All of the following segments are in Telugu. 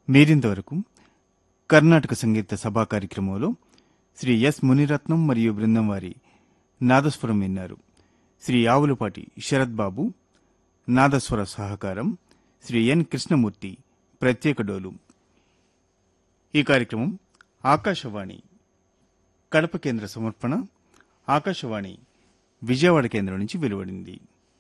మీరింతవరకు కర్ణాటక సంగీత సభా కార్యక్రమంలో శ్రీ ఎస్ మునిరత్నం మరియు బృందం వారి నాదస్వరం విన్నారు శ్రీ ఆవులపాటి శరత్ బాబు నాదస్వర సహకారం శ్రీ ఎన్ కృష్ణమూర్తి ప్రత్యేక డోలు ఈ కార్యక్రమం ఆకాశవాణి కడప కేంద్ర సమర్పణ ఆకాశవాణి విజయవాడ కేంద్రం నుంచి వెలువడింది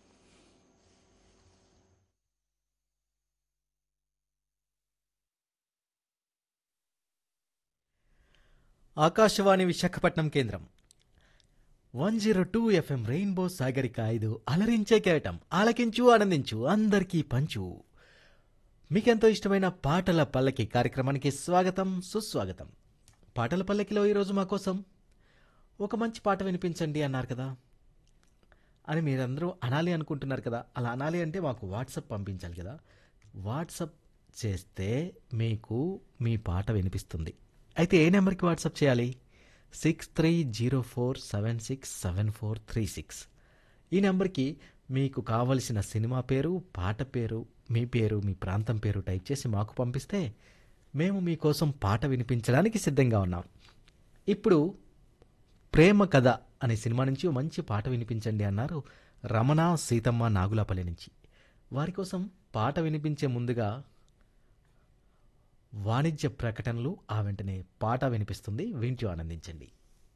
ఆకాశవాణి విశాఖపట్నం కేంద్రం one zero two FM rainbow Sagarika ఐదు అలరించే కేటం ఆలకించు ఆనందించు అందరికీ పంచు మీకెంతో ఇష్టమైన పాటల పల్లకి కార్యక్రమానికి స్వాగతం సుస్వాగతం పాటల పల్లకిలో ఈరోజు మా కోసం ఒక మంచి పాట వినిపించండి అన్నారు కదా అని మీరందరూ అనాలి అనుకుంటున్నారు కదా అలా అనాలి అంటే మాకు వాట్సప్ పంపించాలి కదా వాట్సప్ చేస్తే మీకు మీ పాట వినిపిస్తుంది అయితే ఏ నెంబర్కి వాట్సప్ చేయాలి six three zero four seven six seven four three six ఈ నెంబర్కి మీకు కావలసిన సినిమా పేరు పాట పేరు మీ పేరు మీ ప్రాంతం పేరు టైప్ చేసి మాకు పంపిస్తే మేము మీకోసం పాట వినిపించడానికి సిద్ధంగా ఉన్నాం ఇప్పుడు ప్రేమ కథ అనే సినిమా నుంచి ఓ మంచి పాట వినిపించండి అన్నారు రమణ సీతమ్మ నాగులాపల్లి నుంచి వారి కోసం పాట వినిపించే ముందుగా వాణిజ్య ప్రకటనలు ఆ వెంటనే పాట వినిపిస్తుంది వింటూ ఆనందించండి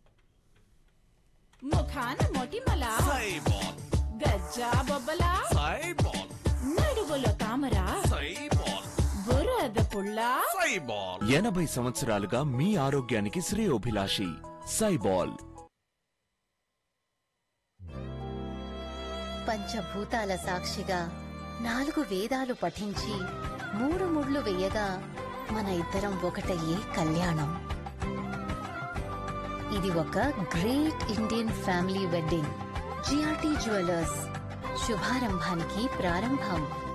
ముఖాన మొటిమల సైబాల్ గజ్జా బొబ్బల సైబాల్ నడుగులో తామర సైబాల్ బురద పుల్ల సైబాల్ ఎనభై సంవత్సరాలుగా మీ ఆరోగ్యానికి శ్రేయోభిలాషి సైబాల్ పంచభూతాల సాక్షిగా నాలుగు వేదాలు పఠించి మూడు ముళ్ళు వేయగా మన ఇద్దరం ఒకటయ్యే కళ్యాణం ఇది ఒక great Indian family wedding GRT jewellers శుభారంభానికి ప్రారంభం